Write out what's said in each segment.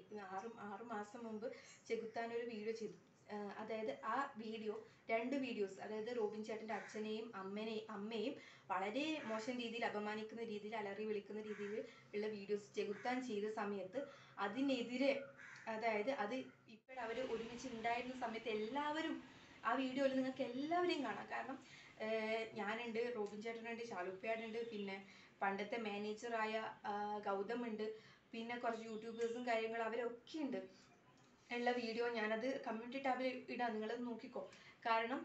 ആറ് ആറ് മാസം മുമ്പ് ചെകുത്താൻ ഒരു വീഡിയോ ചെയ്തു ആ, അതായത് ആ വീഡിയോ രണ്ട് വീഡിയോസ് അതായത് റോബിൻ ചേട്ടൻ്റെ അച്ഛനെയും അമ്മനെയും അമ്മയും വളരെ മോശം രീതിയിൽ അപമാനിക്കുന്ന രീതിയിൽ അലറി വിളിക്കുന്ന രീതിയിൽ ഉള്ള വീഡിയോസ് ചെകുത്താൻ ചെയ്ത സമയത്ത് അതിനെതിരെ അതായത് അത് ഇപ്പോഴും അവർ ഒരുമിച്ച് ഉണ്ടായിരുന്ന സമയത്ത് എല്ലാവരും ആ വീഡിയോയിൽ നിങ്ങൾക്ക് എല്ലാവരെയും കാണാം കാരണം ഏർ ഞാനുണ്ട് റോബിൻ ചേട്ടനുണ്ട് ഷാലുപ്പ്യാടുണ്ട് പിന്നെ പണ്ടത്തെ മാനേജറായ ഗൗതം ഉണ്ട് പിന്നെ കുറച്ച് യൂട്യൂബേഴ്സും കാര്യങ്ങളും അവരൊക്കെ ഉണ്ട് ഉള്ള വീഡിയോ ഞാനത് കമ്മ്യൂണിറ്റി ടാബിൽ ഇടാം നിങ്ങൾ നോക്കിക്കോ കാരണം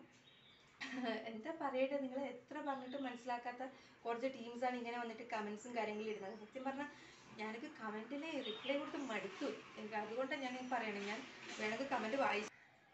എന്താ പറയട്ടെ നിങ്ങൾ എത്ര പറഞ്ഞിട്ട് മനസ്സിലാക്കാത്ത കുറച്ച് ടീംസാണ് ഇങ്ങനെ വന്നിട്ട് കമൻസും കാര്യങ്ങളും ഇടുന്നത് സത്യം പറഞ്ഞാൽ ഞാനൊക്കെ കമൻറ്റിൽ റിപ്ലൈ കൊടുത്ത് മടുത്തു എനിക്ക് അതുകൊണ്ടാണ് ഞാൻ ഈ പറയണത് ഞാൻ വേണമെങ്കിൽ കമൻറ്റ് വായിച്ചു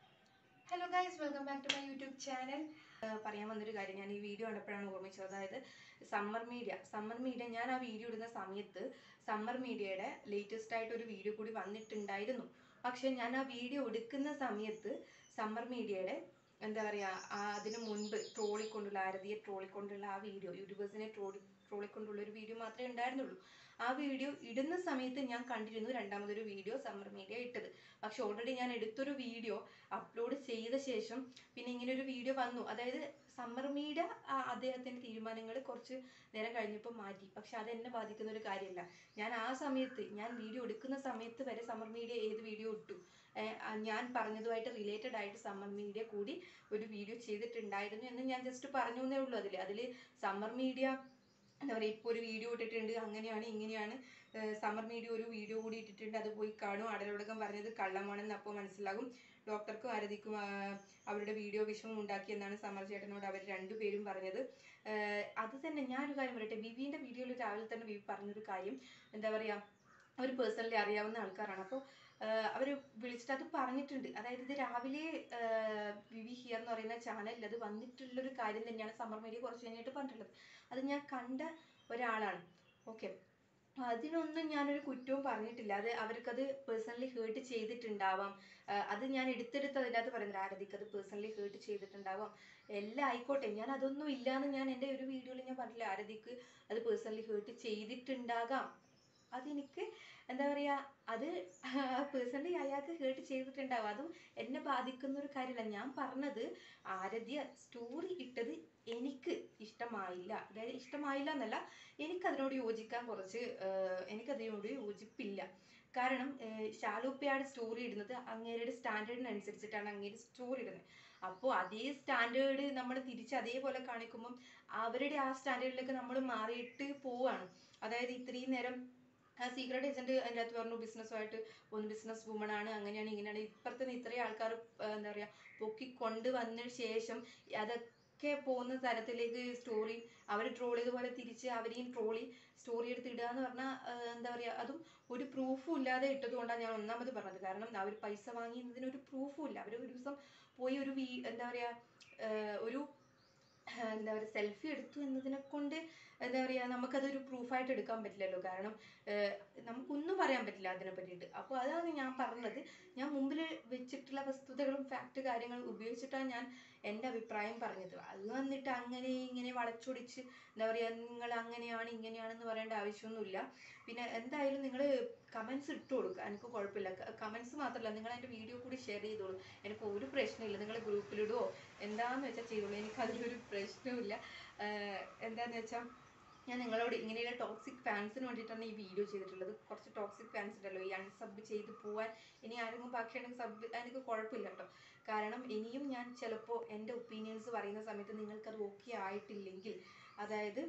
hello guys welcome back to my YouTube channel പറയാൻ വന്നൊരു കാര്യം ഞാൻ ഈ വീഡിയോ കണ്ടപ്പോഴാണ് ഓർമ്മിച്ചത് അതായത് സമ്മർ മീഡിയ സമ്മർ മീഡിയ ഞാൻ ആ വീഡിയോ ഇടുന്ന സമയത്ത് സമ്മർ മീഡിയയുടെ ലേറ്റസ്റ്റ് ആയിട്ട് ഒരു വീഡിയോ കൂടി വന്നിട്ടുണ്ടായിരുന്നു പക്ഷെ ഞാൻ ആ വീഡിയോ എടുക്കുന്ന സമയത്ത് സമ്മർ മീഡിയയുടെ എന്താ പറയുക അതിന് മുൻപ് ട്രോളിക്കൊണ്ടുള്ള ആരതിയെ ട്രോളിക്കൊണ്ടുള്ള ആ വീഡിയോ യൂട്യൂബേഴ്സിനെ ട്രോളി ട്രോളിക്കൊണ്ടുള്ള ഒരു വീഡിയോ മാത്രമേ ഉണ്ടായിരുന്നുള്ളൂ ആ വീഡിയോ ഇടുന്ന സമയത്ത് ഞാൻ കണ്ടിരുന്നു രണ്ടാമതൊരു വീഡിയോ സമ്മർ മീഡിയ ഇട്ടത് പക്ഷെ ഓൾറെഡി ഞാൻ എടുത്തൊരു വീഡിയോ അപ്ലോഡ് ചെയ്ത ശേഷം പിന്നെ ഇങ്ങനെ ഒരു വീഡിയോ വന്നു അതായത് സമ്മർ മീഡിയ അദ്ദേഹത്തിന്റെ തീരുമാനങ്ങൾ കുറച്ച് നേരം കഴിഞ്ഞപ്പോൾ മാറ്റി പക്ഷെ അത് എന്നെ ബാധിക്കുന്ന ഒരു കാര്യമല്ല ഞാൻ ആ സമയത്ത് ഞാൻ വീഡിയോ എടുക്കുന്ന സമയത്ത് വരെ സമ്മർ മീഡിയ ഏത് വീഡിയോ ഇട്ടു ഏർ ആ ഞാൻ പറഞ്ഞതുമായിട്ട് റിലേറ്റഡ് ആയിട്ട് സമ്മർ മീഡിയ കൂടി ഒരു വീഡിയോ ചെയ്തിട്ടുണ്ടായിരുന്നു എന്ന് ഞാൻ ജസ്റ്റ് പറഞ്ഞു എന്നേ ഉള്ളൂ അതിൽ അതിൽ സമ്മർ മീഡിയ എന്താ പറയുക ഇപ്പോൾ ഒരു വീഡിയോ ഇട്ടിട്ടുണ്ട് അങ്ങനെയാണ് ഇങ്ങനെയാണ് സമ്മർ മീഡിയ ഒരു വീഡിയോ കൂടി ഇട്ടിട്ടുണ്ട് അത് പോയി കാണും അടലോടകം പറഞ്ഞത് കള്ളമാണെന്ന് അപ്പോൾ മനസ്സിലാകും ഡോക്ടർക്കും ആരതിക്കും ആ, അവരുടെ വീഡിയോ വിഷമം ഉണ്ടാക്കിയെന്നാണ് സമ്മർ ചേട്ടനോട് അവർ രണ്ടുപേരും പറഞ്ഞത് ഏർ അത് തന്നെ ഞാനൊരു കാര്യം പറയട്ടെ വിവിൻ്റെ വീഡിയോയിൽ രാവിലെ തന്നെ വിവി പറഞ്ഞൊരു കാര്യം എന്താ പറയുക അവർ പേഴ്സണലി അറിയാവുന്ന ആൾക്കാരാണ് അപ്പോൾ അവർ വിളിച്ചിട്ട് അത് പറഞ്ഞിട്ടുണ്ട് അതായത് ഇത് രാവിലെ ആഹ് വിവി ഹിയർ എന്ന് പറയുന്ന ചാനലിൽ അത് വന്നിട്ടുള്ളൊരു കാര്യം തന്നെയാണ് സമ്മർ മീഡിയ കുറച്ച് കഴിഞ്ഞിട്ട് പറഞ്ഞിട്ടുള്ളത് അത് ഞാൻ കണ്ട ഒരാളാണ് ഓക്കെ അതിനൊന്നും ഞാനൊരു കുറ്റവും പറഞ്ഞിട്ടില്ല അത് അവർക്കത് പേഴ്സണലി ഹേർട്ട് ചെയ്തിട്ടുണ്ടാവാം ആഹ് അത് ഞാൻ എടുത്തെടുത്ത് അതിൻ്റെ അകത്ത് പറയുന്നത് ആരതിക്ക് അത് പേഴ്സണലി ഹേർട്ട് ചെയ്തിട്ടുണ്ടാവാം എല്ലാം ആയിക്കോട്ടെ ഞാൻ അതൊന്നും ഇല്ലാന്ന് ഞാൻ എൻ്റെ ഒരു വീഡിയോയിൽ ഞാൻ പറഞ്ഞില്ല ആരതിക്ക് അത് പേഴ്സണലി ഹേർട്ട് ചെയ്തിട്ടുണ്ടാകാം അതെനിക്ക് എന്താ പറയുക അത് പേഴ്സണലി അയാൾക്ക് ഹേർട്ട് ചെയ്തിട്ടുണ്ടാവും അതും എന്നെ ബാധിക്കുന്ന ഒരു കാര്യമല്ല ഞാൻ പറഞ്ഞത് ആരധ്യ സ്റ്റോറി ഇട്ടത് എനിക്ക് ഇഷ്ടമായില്ല അതായത് ഇഷ്ടമായില്ല എന്നല്ല എനിക്കതിനോട് യോജിക്കാൻ കുറച്ച് ആഹ് എനിക്കതിനോട് യോജിപ്പില്ല കാരണം ഷാലൂപ്പയാണ് സ്റ്റോറി ഇടുന്നത് അങ്ങേരുടെ സ്റ്റാൻഡേർഡിനനുസരിച്ചിട്ടാണ് അങ്ങേര് സ്റ്റോറി ഇടുന്നത് അപ്പോൾ അതേ സ്റ്റാൻഡേർഡ് നമ്മൾ തിരിച്ച് അതേപോലെ കാണിക്കുമ്പം അവരുടെ ആ സ്റ്റാൻഡേർഡിലേക്ക് നമ്മൾ മാറിയിട്ട് പോവാണ് അതായത് ഇത്രയും നേരം ആ സീക്രട്ട് ഏജന്റ് അതിൻ്റെ അകത്ത് പറഞ്ഞു ബിസിനസ്സുമായിട്ട് ഒന്ന് ബിസിനസ് വുമൺ ആണ് അങ്ങനെയാണ് ഇങ്ങനെയാണ് ഇപ്പുറത്ത് നിന്ന് ഇത്രയും ആൾക്കാർ എന്താ പറയുക പൊക്കി കൊണ്ടുവന്നതിന് ശേഷം അതൊക്കെ പോകുന്ന തരത്തിലേക്ക് സ്റ്റോറി അവർ ട്രോൾ ചെയ്തപോലെ തിരിച്ച് അവരെയും ട്രോളി സ്റ്റോറി എടുത്ത് ഇടുക എന്ന് പറഞ്ഞാൽ എന്താ പറയുക അതും ഒരു പ്രൂഫും ഇല്ലാതെ ഇട്ടത് കൊണ്ടാണ് ഞാൻ ഒന്നാമത് പറഞ്ഞത് കാരണം അവർ പൈസ വാങ്ങിയതിന് ഒരു പ്രൂഫും ഇല്ല അവർ ഒരു ദിവസം പോയി ഒരു വീ എന്താ പറയുക ഒരു ആഹ് എന്താ പറയുക സെൽഫി എടുത്തു എന്നതിനെ കൊണ്ട് എന്താ പറയുക നമുക്കതൊരു പ്രൂഫായിട്ട് എടുക്കാൻ പറ്റില്ലല്ലോ കാരണം ആഹ് നമുക്കൊന്നും പറയാൻ പറ്റില്ല അതിനെ പറ്റിയിട്ട് അപ്പോൾ അതാണ് ഞാൻ പറഞ്ഞത് ഞാൻ മുമ്പിൽ വെച്ചിട്ടുള്ള വസ്തുതകളും ഫാക്ട് കാര്യങ്ങളും ഉപയോഗിച്ചിട്ടാണ് ഞാൻ എൻ്റെ അഭിപ്രായം പറഞ്ഞത് അത് വന്നിട്ട് അങ്ങനെ ഇങ്ങനെ വളച്ചൊടിച്ച് എന്താ പറയുക നിങ്ങൾ അങ്ങനെയാണ് ഇങ്ങനെയാണെന്ന് പറയേണ്ട ആവശ്യമൊന്നുമില്ല പിന്നെ എന്തായാലും നിങ്ങൾ കമൻസ് ഇട്ട് കൊടുക്കുക എനിക്ക് കുഴപ്പമില്ല കമൻസ് മാത്രമല്ല നിങ്ങൾ എൻ്റെ വീഡിയോ കൂടി ഷെയർ ചെയ്തോളൂ എനിക്ക് ഒരു പ്രശ്നമില്ല നിങ്ങൾ ഗ്രൂപ്പിലിടുവോ എന്താന്ന് വെച്ചാൽ ചെയ്തോളൂ എനിക്ക് അതിലൊരു പ്രശ്നമില്ല ആഹ് എന്താന്ന് വെച്ചാൽ ഞാൻ നിങ്ങളോട് ഇങ്ങനെയുള്ള ടോക്സിക് ഫാൻസിന് വേണ്ടിയിട്ടാണ് ഈ വീഡിയോ ചെയ്തിട്ടുള്ളത് കുറച്ച് ടോക്സിക് ഫാൻസ് ഉണ്ടല്ലോ ഈ അൺസബ് ചെയ്ത് പോവാൻ ഇനി ആരെങ്കിലും ബാക്കിയുണ്ടെങ്കിൽ സബ് എനിക്ക് കുഴപ്പമില്ല കേട്ടോ കാരണം ഇനിയും ഞാൻ ചിലപ്പോൾ എൻ്റെ ഒപ്പീനിയൻസ് പറയുന്ന സമയത്ത് നിങ്ങൾക്കത് ഓക്കെ ആയിട്ടില്ലെങ്കിൽ അതായത്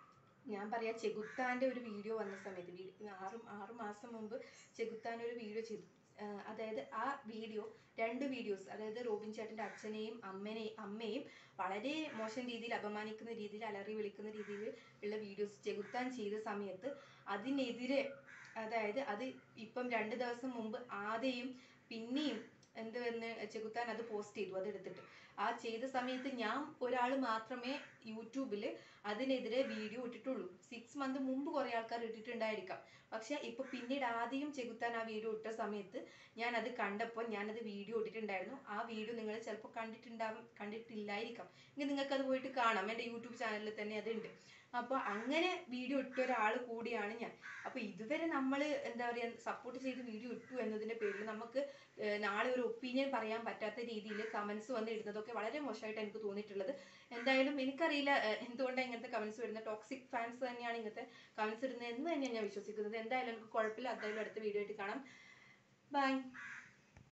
ഞാൻ പറയാ ചെകുത്താൻ്റെ ഒരു വീഡിയോ വന്ന സമയത്ത് വീ- ആറ് ആറ് മാസം മുമ്പ് ചെകുത്താൻ ഒരു വീഡിയോ ചെയ്തു ആഹ് അതായത് ആ വീഡിയോ രണ്ട് വീഡിയോസ് അതായത് റോബിൻ ചേട്ടൻ്റെ അച്ഛനെയും അമ്മനെയും അമ്മയും വളരെ മോശം രീതിയിൽ അപമാനിക്കുന്ന രീതിയിൽ അലറി വിളിക്കുന്ന രീതിയിൽ ഉള്ള വീഡിയോസ് ചെകുത്താൻ ചെയ്ത സമയത്ത് അതിനെതിരെ അതായത് അത് ഇപ്പം രണ്ട് ദിവസം മുമ്പ് ആദ്യം പിന്നെയും എന്ത് എന്ന് ചെകുത്താൻ അത് പോസ്റ്റ് ചെയ്തു അത് എടുത്തിട്ട് ആ ചെയ്ത സമയത്ത് ഞാൻ ഒരാൾ മാത്രമേ യൂട്യൂബിൽ അതിനെതിരെ വീഡിയോ ഇട്ടിട്ടുള്ളൂ സിക്സ് മന്ത് മുമ്പ് കുറെ ആൾക്കാർ ഇട്ടിട്ടുണ്ടായിരിക്കാം പക്ഷെ ഇപ്പൊ പിന്നീട് ആദ്യം ചെകുത്താൻ ആ വീഡിയോ ഇട്ട സമയത്ത് ഞാൻ അത് കണ്ടപ്പോൾ ഞാനത് വീഡിയോ ഇട്ടിട്ടുണ്ടായിരുന്നു ആ വീഡിയോ നിങ്ങൾ ചിലപ്പോൾ കണ്ടിട്ടുണ്ടാവും കണ്ടിട്ടില്ലായിരിക്കാം ഇനി നിങ്ങൾക്ക് അത് പോയിട്ട് കാണാം എൻ്റെ യൂട്യൂബ് ചാനലിൽ തന്നെ അതുണ്ട് അപ്പോൾ അങ്ങനെ വീഡിയോ ഇട്ട ഒരാൾ കൂടിയാണ് ഞാൻ അപ്പോൾ ഇതുവരെ നമ്മൾ എന്താ പറയുക സപ്പോർട്ട് ചെയ്ത് വീഡിയോ ഇട്ടു എന്നതിൻ്റെ പേരിൽ നമുക്ക് ഏഹ് നാളെ ഒരു ഒപ്പീനിയൻ പറയാൻ പറ്റാത്ത രീതിയിൽ കമൻസ് വന്ന് ഇടുന്നതൊക്കെ വളരെ മോശമായിട്ട് എനിക്ക് തോന്നിയിട്ടുള്ളത് എന്തായാലും എനിക്കറിയില്ല ഏഹ് എന്തുകൊണ്ടാണ് ഇങ്ങനത്തെ കമൻസ് വരുന്നത് ടോക്സിക് ഫാൻസ് തന്നെയാണ് ഇങ്ങനത്തെ കമൻസ് ഇടുന്നത് എന്ന് തന്നെയാണ് ഞാൻ വിശ്വസിക്കുന്നത് എന്തായാലും എനിക്ക് കുഴപ്പമില്ല എന്തായാലും അടുത്ത വീഡിയോ ആയിട്ട് കാണാം ബൈ